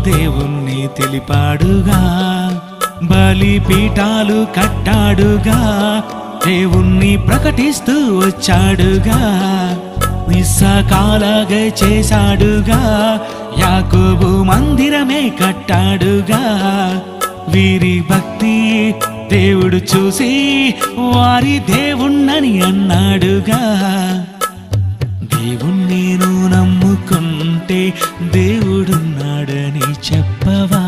దేవుణ్ణి తెలిపాడుగా బలిపీఠాలు కట్టాడుగా దేవుణ్ణి ప్రకటిస్తూ వచ్చాడుగా నిస్సకాలగా చేశాడుగా యాకోబు మందిరమే కట్టాడుగా వీరి భక్తి దేవుడు చూసి వారి దేవుణ్ణని అన్నాడుగా దేవుణ్ణి నువ్వు నమ్ముకుంటే దేవుడున్నాడని చెప్పవా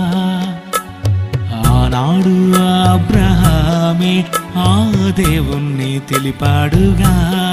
ఆనాడు అబ్రహామే ఆ దేవుణ్ణి తెలిపాడుగా